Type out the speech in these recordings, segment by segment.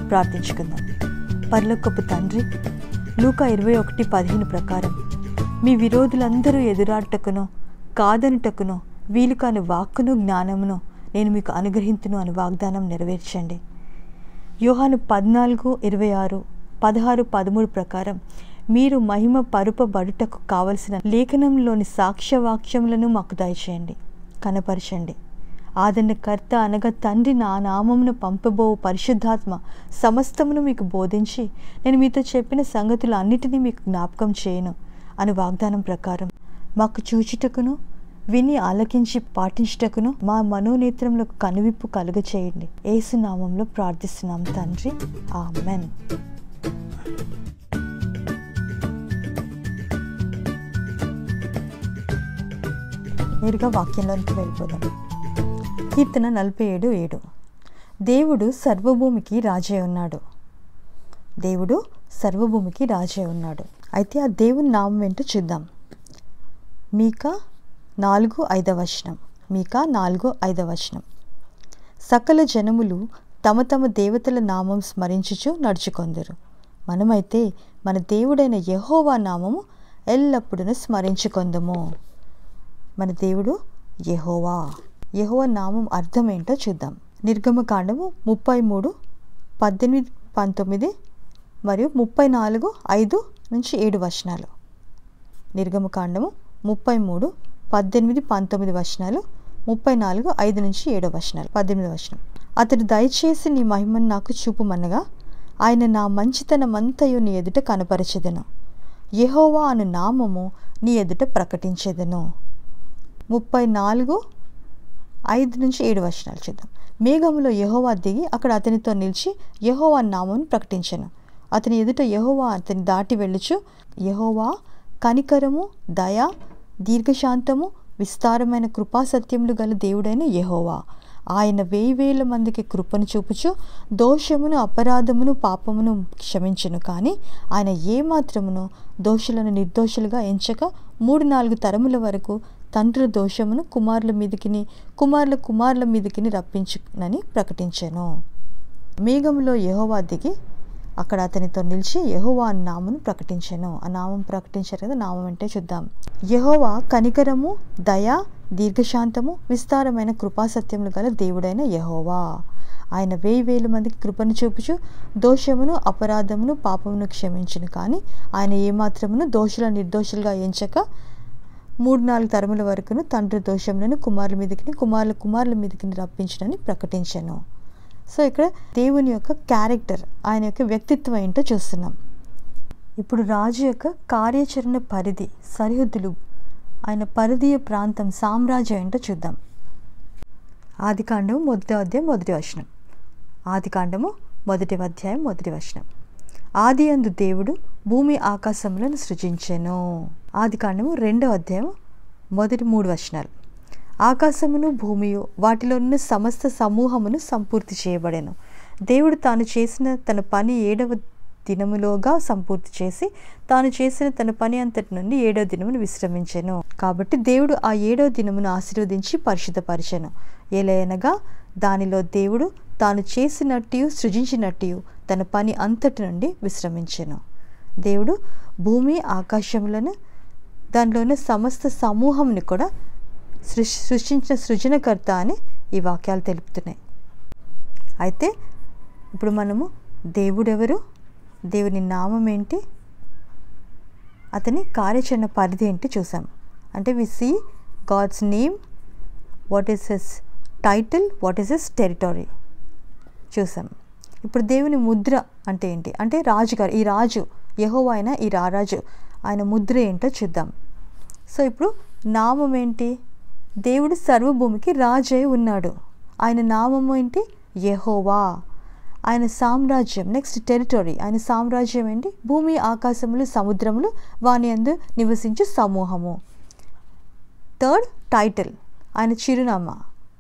ప్రార్థించుకుందాం పరలోకపు తండ్రి లూకా ఇరవై ఒకటి పదిహేను ప్రకారం మీ విరోధులందరూ ఎదురాటకునో కాదనుటకునో వీలు కాని వాక్కును జ్ఞానమును నేను మీకు అనుగ్రహించును అని వాగ్దానం నెరవేర్చండి యోహాను పద్నాలుగు ఇరవై ఆరు పదహారు పదమూడు ప్రకారం మీరు మహిమ పరుపబడుటకు కావలసిన లేఖనంలోని సాక్ష్యవాక్యములను మాకు దయచేయండి కనపరచండి ఆదరణకర్త అనగా తండ్రి నా నామమును పంపబో పరిశుద్ధాత్మ సమస్తమును మీకు బోధించి నేను మీతో చెప్పిన సంగతులు అన్నిటినీ మీకు జ్ఞాపకం చేయను అని వాగ్దానం ప్రకారం మాకు చూచుటకును విని ఆలకించి పాటించుటకును మా మనోనేత్రములకు కనువిప్పు కలుగ చేయండి ఏసు నామంలో ప్రార్థిస్తున్నాం తండ్రి ఆమెన్ నేరుగా వాక్యంలోనికి వెళ్ళిపోదాం కీర్తన నలభై ఏడు ఏడు దేవుడు సర్వభూమికి రాజే ఉన్నాడు దేవుడు సర్వభూమికి రాజే ఉన్నాడు అయితే ఆ దేవుని నామం ఏంటో చూద్దాం మీకా నాలుగు ఐదవ వచనం మీకా నాలుగు ఐదవ వచనం సకల జనములు తమ తమ దేవతల నామం స్మరించుచు నడుచుకొందరు మనమైతే మన దేవుడైన యహోవా నామము ఎల్లప్పుడూ స్మరించుకొందము మన దేవుడు యహోవా యహోవా నామం అర్థం ఏంటో చూద్దాం నిర్గమకాండము ముప్పై మూడు పద్దెనిమిది పంతొమ్మిది మరియు ముప్పై నాలుగు ఐదు నుంచి ఏడు వచనాలు నిర్గమకాండము ముప్పై మూడు పద్దెనిమిది పంతొమ్మిది వచనాలు ముప్పై నాలుగు ఐదు నుంచి ఏడో వచనాలు పద్దెనిమిది వచనం అతడు దయచేసి నీ మహిమను నాకు చూపుమనగా ఆయన నా మంచితనమంతయు నీ ఎదుట కనపరచెదను యెహోవా అను నామము నీ ఎదుట ప్రకటించెదను ముప్పై నాలుగు ఐదు నుంచి ఏడు వచనాలు చూద్దాం మేఘములో యహోవా దిగి అక్కడ అతనితో నిలిచి యహోవా నామమును ప్రకటించను అతని ఎదుట యహోవా అతని దాటి వెళ్ళుచు యహోవా కనికరము దయ దీర్ఘశాంతము విస్తారమైన కృపా సత్యములు గల దేవుడైన యహోవా ఆయన వేయి వేల మందికి కృపను చూపుచు దోషమును అపరాధమును పాపమును క్షమించును కానీ ఆయన ఏమాత్రమును దోషులను నిర్దోషులుగా ఎంచక మూడు నాలుగు తరముల వరకు తండ్రుల దోషమును కుమారుల మీదకిని కుమారుల కుమారుల మీదకిని రప్పించునని ప్రకటించాను మేఘములో యహోవా దిగి అక్కడ అతనితో నిలిచి యహోవా అన్న నామను ప్రకటించాను ఆ నామం ప్రకటించారు కదా నామం అంటే చూద్దాం యహోవా కనికరము దయ దీర్ఘశాంతము విస్తారమైన కృపాసత్యములు గల దేవుడైన యహోవా ఆయన వేయి వేల మందికి కృపను చూపుచు దోషమును అపరాధమును పాపమును క్షమించును కానీ ఆయన ఏమాత్రమును దోషుల నిర్దోషులుగా ఎంచక మూడు నాలుగు తరముల వరకును తండ్రి దోషములను కుమారుల మీదకి కుమారుల కుమారుల మీదకి రప్పించునని ప్రకటించాను సో ఇక్కడ దేవుని యొక్క క్యారెక్టర్ ఆయన యొక్క వ్యక్తిత్వం ఏంటో చూస్తున్నాం ఇప్పుడు రాజు యొక్క కార్యాచరణ పరిధి సరిహద్దులు ఆయన పరిధీయ ప్రాంతం సామ్రాజ్యం ఏంటో చూద్దాం ఆదికాండము మొదటి అధ్యాయం మొదటి వచనం ఆదికాండము మొదటి అధ్యాయం మొదటి వచనం ఆది అందు దేవుడు భూమి ఆకాశములను సృజించెను ఆదికాండము రెండవ అధ్యాయం మొదటి మూడు వచనాలు ఆకాశమును భూమియు వాటిలో ఉన్న సమస్త సమూహమును సంపూర్తి చేయబడెను దేవుడు తాను చేసిన తన పని ఏడవ దినములోగా సంపూర్తి చేసి తాను చేసిన తన పని అంతటి నుండి ఏడవ దినమును విశ్రమించెను కాబట్టి దేవుడు ఆ ఏడవ దినమును ఆశీర్వదించి పరిశుద్ధపరిచెను ఎలయనగా దానిలో దేవుడు తాను చేసినట్టు సృజించినట్టు తన పని అంతటి నుండి విశ్రమించెను దేవుడు భూమి ఆకాశములను దానిలో ఉన్న సమస్త సమూహంని కూడా సృష్ సృష్టించిన సృజనకర్త అని ఈ వాక్యాలు తెలుపుతున్నాయి అయితే ఇప్పుడు మనము దేవుడెవరు దేవుని నామం ఏంటి అతని కార్యాచరణ పరిధి ఏంటి చూసాం అంటే we see God's name what is his title what is his territory చూసాం ఇప్పుడు దేవుని ముద్ర అంటే ఏంటి అంటే రాజుగారు ఈ రాజు యహో అయిన ఈ రారాజు ఆయన ముద్ర ఏంటో చూద్దాం సో ఇప్పుడు నామం ఏంటి దేవుడు సర్వభూమికి రాజై ఉన్నాడు ఆయన నామం ఏంటి యెహోవా ఆయన సామ్రాజ్యం నెక్స్ట్ టెరిటరీ ఆయన సామ్రాజ్యం ఏంటి భూమి ఆకాశములు సముద్రములు వాని అందు నివసించు సమూహము థర్డ్ టైటిల్ ఆయన చిరునామా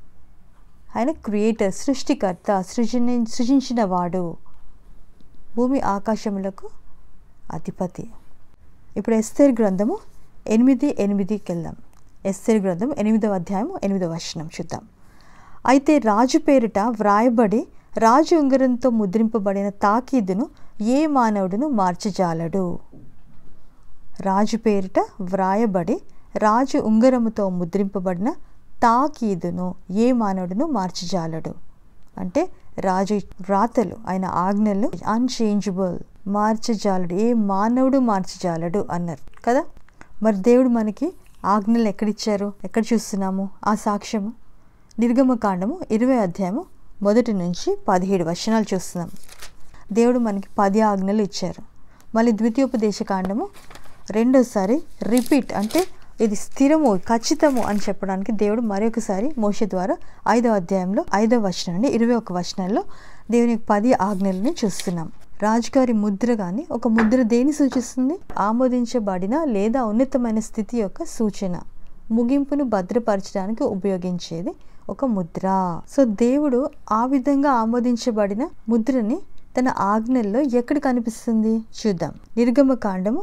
ఆయన క్రియేటర్ సృష్టికర్త సృజని సృజించిన వాడు భూమి ఆకాశములకు అధిపతి ఇప్పుడు ఎస్తేర్ గ్రంథము ఎనిమిది ఎనిమిదికి వెళ్దాం ఎస్తేర్ గ్రంథం ఎనిమిదవ అధ్యాయం ఎనిమిదవ వచనం చూద్దాం అయితే రాజు పేరిట వ్రాయబడి రాజు ఉంగరంతో ముద్రింపబడిన తాకీదును ఏ మానవుడును మార్చజాలడు రాజు పేరిట వ్రాయబడి రాజు ఉంగరముతో ముద్రింపబడిన తాకీదును ఏ మానవుడును మార్చజాలడు అంటే రాజు వ్రాతలు ఆయన ఆజ్ఞలు అన్చేంజబుల్ మార్చజాలడు ఏ మానవుడు మార్చజాలడు అన్నారు కదా మరి దేవుడు మనకి ఆజ్ఞలు ఎక్కడిచ్చారు ఎక్కడ చూస్తున్నాము ఆ సాక్ష్యము నిర్గమకాండము ఇరవై అధ్యాయము మొదటి నుంచి పదిహేడు వచనాలు చూస్తున్నాం దేవుడు మనకి పది ఆజ్ఞలు ఇచ్చారు మళ్ళీ ద్వితీయోపదేశ కాండము రెండోసారి రిపీట్ అంటే ఇది స్థిరము ఖచ్చితము అని చెప్పడానికి దేవుడు మరొకసారి మోష ద్వారా ఐదవ అధ్యాయంలో ఐదవ వచనం నుండి ఇరవై ఒక వచనాల్లో దేవుని పది ఆజ్ఞలని చూస్తున్నాం రాజుగారి ముద్ర కానీ ఒక ముద్ర దేని సూచిస్తుంది ఆమోదించబడిన లేదా ఉన్నతమైన స్థితి యొక్క సూచన ముగింపును భద్రపరచడానికి ఉపయోగించేది ఒక ముద్ర సో దేవుడు ఆ విధంగా ఆమోదించబడిన ముద్రని తన ఆజ్ఞల్లో ఎక్కడ కనిపిస్తుంది చూద్దాం నిర్గమ కాండము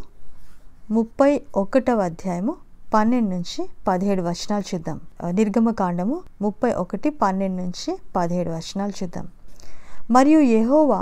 ముప్పై ఒకటవ అధ్యాయము పన్నెండు నుంచి పదిహేడు వచనాలు చూద్దాం నిర్గమ కాండము ముప్పై ఒకటి పన్నెండు నుంచి పదిహేడు వచనాలు చూద్దాం మరియు యెహోవా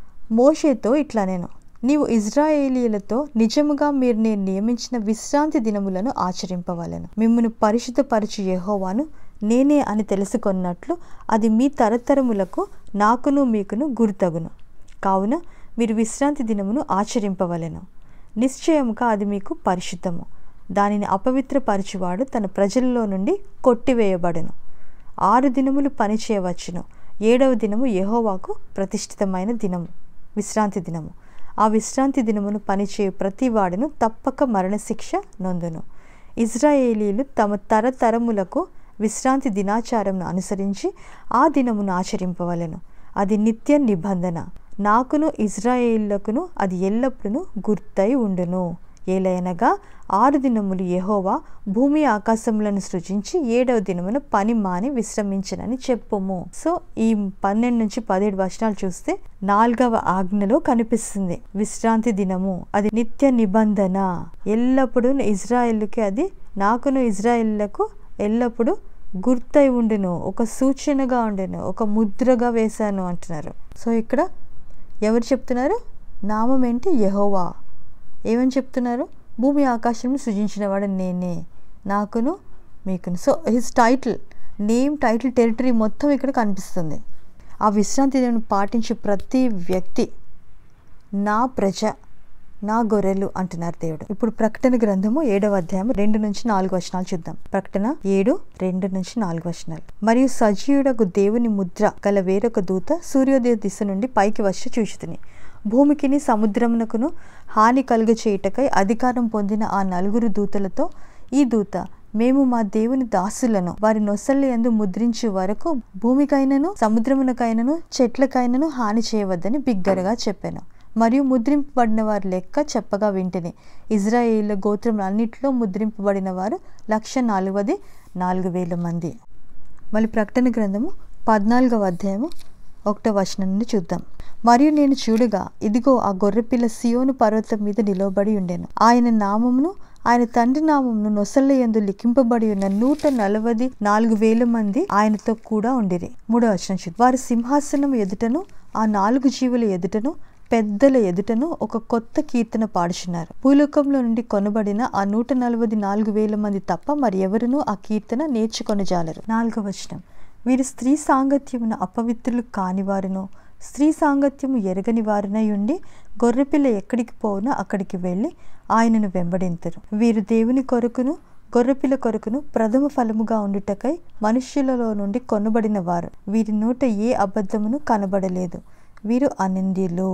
మోషేతో ఇట్లా నేను నీవు ఇజ్రాయేలీలతో నిజముగా మీరు నేను నియమించిన విశ్రాంతి దినములను ఆచరింపవలను మిమ్మల్ని పరిశుద్ధపరచు యెహోవాను నేనే అని తెలుసుకొన్నట్లు అది మీ తరతరములకు నాకును మీకును గుర్తగును కావున మీరు విశ్రాంతి దినమును ఆచరింపవలెను నిశ్చయముగా అది మీకు పరిశుద్ధము దానిని అపవిత్రపరచువాడు తన ప్రజల్లో నుండి కొట్టివేయబడును ఆరు దినములు పని చేయవచ్చును ఏడవ దినము యెహోవాకు ప్రతిష్ఠితమైన దినము విశ్రాంతి దినము ఆ విశ్రాంతి దినమును పనిచేయు ప్రతి వాడును తప్పక మరణశిక్ష నొందును ఇజ్రాయేలీలు తమ తరతరములకు విశ్రాంతి దినాచారంను అనుసరించి ఆ దినమును ఆచరింపవలెను అది నిత్య నిబంధన నాకును ఇజ్రాయేళ్లకును అది ఎల్లప్పుడూ గుర్తై ఉండును ఏలైనగా ఆరు దినములు యెహోవా భూమి ఆకాశములను సృజించి ఏడవ దినమున పని మాని విశ్రమించనని చెప్పుము సో ఈ పన్నెండు నుంచి పదిహేడు వచనాలు చూస్తే నాలుగవ ఆజ్ఞలో కనిపిస్తుంది విశ్రాంతి దినము అది నిత్య నిబంధన ఎల్లప్పుడూ ఇజ్రాయేల్కి అది నాకును ఇజ్రాయేళ్లకు ఎల్లప్పుడూ గుర్తై ఉండును ఒక సూచనగా ఉండును ఒక ముద్రగా వేశాను అంటున్నారు సో ఇక్కడ ఎవరు చెప్తున్నారు నామం ఏంటి యెహోవా ఏమని చెప్తున్నారు భూమి ఆకాశం సృజించినవాడు నేనే నాకును మీకును so his title name title territory మొత్తం ఇక్కడ కనిపిస్తుంది ఆ విశ్రాంతి దేవుని పాటించే ప్రతి వ్యక్తి నా ప్రజ నా గొర్రెలు అంటున్నారు దేవుడు ఇప్పుడు ప్రకటన గ్రంథము ఏడవ అధ్యాయం రెండు నుంచి నాలుగు వచనాలు చూద్దాం ప్రకటన ఏడు రెండు నుంచి నాలుగు వచనాలు మరియు సజీవుడకు దేవుని ముద్ర గల వేరొక దూత సూర్యోదయ దిశ నుండి పైకి వచ్చి చూచుతుని భూమికిని సముద్రమునకును హాని కలుగ చేయుటకై అధికారం పొందిన ఆ నలుగురు దూతలతో ఈ దూత మేము మా దేవుని దాసులను వారి నొసళ్ళ ఎందు ముద్రించు వరకు భూమికైనను సముద్రమునకైనను చెట్లకైనను హాని చేయవద్దని బిగ్గరగా చెప్పాను మరియు ముద్రింపబడిన వారి లెక్క చెప్పగా వింటిని ఇజ్రాయేల్ గోత్రములన్నింటిలో ముద్రింపబడిన వారు లక్ష నాలుగవది నాలుగు వేల మంది మళ్ళీ ప్రకటన గ్రంథము పద్నాలుగవ అధ్యాయము ఒకటో వచనం నుండి చూద్దాం మరియు నేను చూడగా ఇదిగో ఆ గొర్రెపిల్ల సియోను పర్వతం మీద నిలవబడి ఉండెను ఆయన నామమును ఆయన తండ్రి నామమును నొసళ్ళ యందు లిఖింపబడి ఉన్న నూట నలవది నాలుగు వేల మంది ఆయనతో కూడా ఉండిరి మూడో వచనం చూద్దాం వారి సింహాసనం ఎదుటను ఆ నాలుగు జీవుల ఎదుటను పెద్దల ఎదుటను ఒక కొత్త కీర్తన పాడుచున్నారు భూలోకంలో నుండి కొనబడిన ఆ నూట నలభై నాలుగు వేల మంది తప్ప మరి ఎవరునూ ఆ కీర్తన నేర్చుకొనజాలరు నాలుగవ వచనం వీరు స్త్రీ సాంగత్యమున అపవిత్రులు కానివారును స్త్రీ సాంగత్యము ఎరగని వారినై ఉండి గొర్రెపిల్ల ఎక్కడికి పోవునో అక్కడికి వెళ్ళి ఆయనను వెంబడింతరు వీరు దేవుని కొరకును గొర్రెపిల్ల కొరకును ప్రథమ ఫలముగా ఉండుటకై మనుష్యులలో నుండి కొనబడిన వారు వీరి నోట ఏ అబద్ధమును కనబడలేదు వీరు అనింద్యులు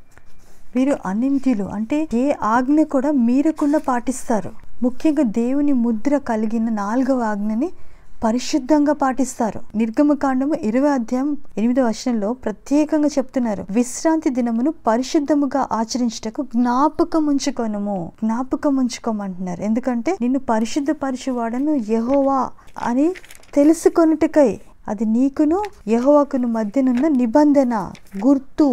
వీరు అనింద్యులు అంటే ఏ ఆజ్ఞ కూడా మీరకుండా పాటిస్తారు ముఖ్యంగా దేవుని ముద్ర కలిగిన నాలుగవ ఆజ్ఞని పరిశుద్ధంగా పాటిస్తారు నిర్గమకాండము ఇరవై అధ్యాయం ఎనిమిదో వచనంలో ప్రత్యేకంగా చెప్తున్నారు విశ్రాంతి దినమును పరిశుద్ధముగా ఆచరించుటకు జ్ఞాపకం ఉంచుకొనము జ్ఞాపకం ఉంచుకోమంటున్నారు ఎందుకంటే నిన్ను పరిశుద్ధపరచువాడను యెహోవా అని తెలుసుకొనుటకై అది నీకును యెహోవాకును మధ్యనున్న నిబంధన గుర్తు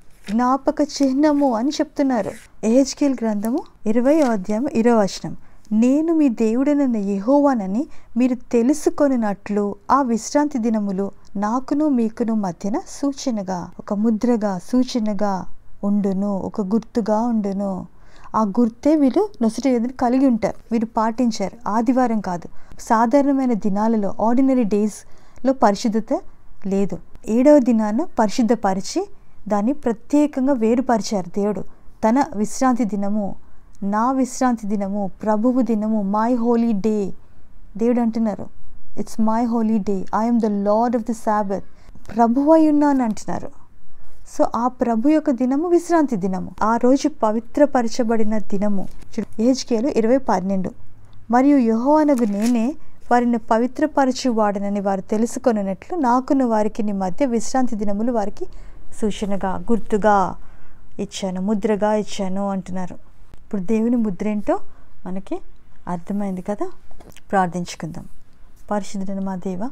జ్ఞాపక చిహ్నము అని చెప్తున్నారు ఏహెచ్కేల్ గ్రంథము ఇరవై అధ్యాయం ఇరవై వచనం నేను మీ దేవుడైన యెహోవానని మీరు తెలుసుకొనినట్లు ఆ విశ్రాంతి దినములు నాకును మీకును మధ్యన సూచనగా ఒక ముద్రగా సూచనగా ఉండును ఒక గుర్తుగా ఉండును ఆ గుర్తే వీళ్ళు నొసటి ఎదురు కలిగి ఉంటారు వీరు పాటించారు ఆదివారం కాదు సాధారణమైన దినాలలో ఆర్డినరీ డేస్లో పరిశుద్ధత లేదు ఏడవ దినాన పరిశుద్ధపరిచి దాన్ని ప్రత్యేకంగా వేరుపరిచారు దేవుడు తన విశ్రాంతి దినము నా విశ్రాంతి దినము ప్రభువు దినము మై హోలీ డే దేవుడు అంటున్నారు it's my holy day I'm the Lord of the Sabbath ప్రభు అయి ఉన్నాను అంటున్నారు సో ఆ ప్రభు యొక్క దినము విశ్రాంతి దినము ఆ రోజు పవిత్రపరచబడిన దినము ఏజ్కేలు ఇరవై పన్నెండు మరియు యహోవనగు నేనే వారిని పవిత్రపరచువాడనని వారు తెలుసుకొనున్నట్లు నాకును వారికి నీ మధ్య విశ్రాంతి దినములు వారికి సూచనగా గుర్తుగా ఇచ్చాను ముద్రగా ఇచ్చాను అంటున్నారు ఇప్పుడు దేవుని ముద్ర ఏంటో మనకి అర్థమైంది కదా ప్రార్థించుకుందాం పరిశుద్ధుడైన మా దేవ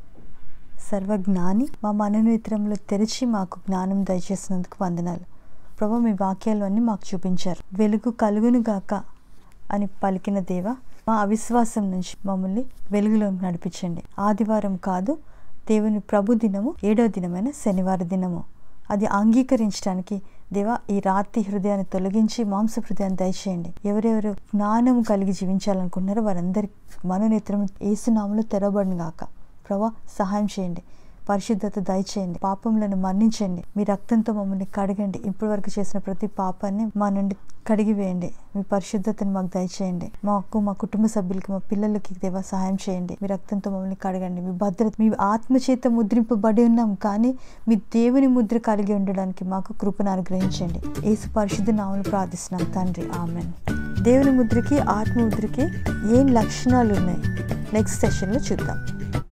సర్వజ్ఞాని మా మనోనేత్రంలో తెరిచి మాకు జ్ఞానం దయచేసినందుకు వందనాలు ప్రభు మీ వాక్యాలు అన్నీ మాకు చూపించారు వెలుగు కలుగును గాక అని పలికిన దేవ మా అవిశ్వాసం నుంచి మమ్మల్ని వెలుగులోకి నడిపించండి ఆదివారం కాదు దేవుని ప్రభు దినము ఏడవ దినమైన శనివారం దినము అది అంగీకరించడానికి దేవా ఈ రాతి హృదయాన్ని తొలగించి మాంస హృదయాన్ని దయచేయండి ఎవరెవరు జ్ఞానం కలిగి జీవించాలనుకున్నారో వారందరి మనోనేత్రం ఏసునామలో తెరవబడిన గాక ప్రభా సహాయం చేయండి పరిశుద్ధత దయచేయండి పాపములను మన్నించండి మీ రక్తంతో మమ్మల్ని కడగండి ఇప్పటి వరకు చేసిన ప్రతి పాపాన్ని మా నుండి కడిగివేయండి మీ పరిశుద్ధతను మాకు దయచేయండి మాకు మా కుటుంబ సభ్యులకి మా పిల్లలకి దేవా సహాయం చేయండి మీ రక్తంతో మమ్మల్ని కడగండి మీ భద్రత మీ ఆత్మ చేత ముద్రింపబడి ఉన్నాం కానీ మీ దేవుని ముద్ర కలిగి ఉండడానికి మాకు కృపను అనుగ్రహించండి ఏసు పరిశుద్ధ నామలు ప్రార్థిస్తున్నాం తండ్రి ఆమెన్ దేవుని ముద్రకి ఆత్మ ముద్రకి ఏం లక్షణాలు ఉన్నాయి నెక్స్ట్ సెషన్లో చూద్దాం